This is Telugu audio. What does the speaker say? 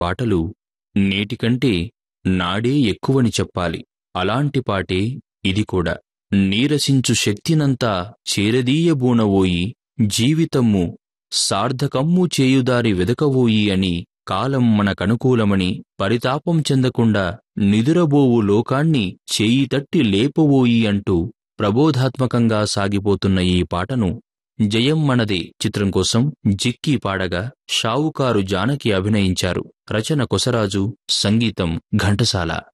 పాటలు నేటికంటే నాడే ఎక్కువని చెప్పాలి అలాంటి పాటే ఇది కూడా నీరసించు శక్తినంతా చేరదీయబూనవోయి జీవితమ్ము సార్థకమ్ము చేయుదారి వెదకవోయి అని కాలం మనకనుకూలమని పరితాపం చెందకుండా నిదురబోవు లోకాన్ని చేయి తట్టి లేపవోయి అంటూ ప్రబోధాత్మకంగా సాగిపోతున్న ఈ పాటను జయం మనదే చిత్రం కోసం జిక్కి పాడగా షావుకారు జానకి అభినయించారు రచన కొసరాజు సంగీతం ఘంటసాల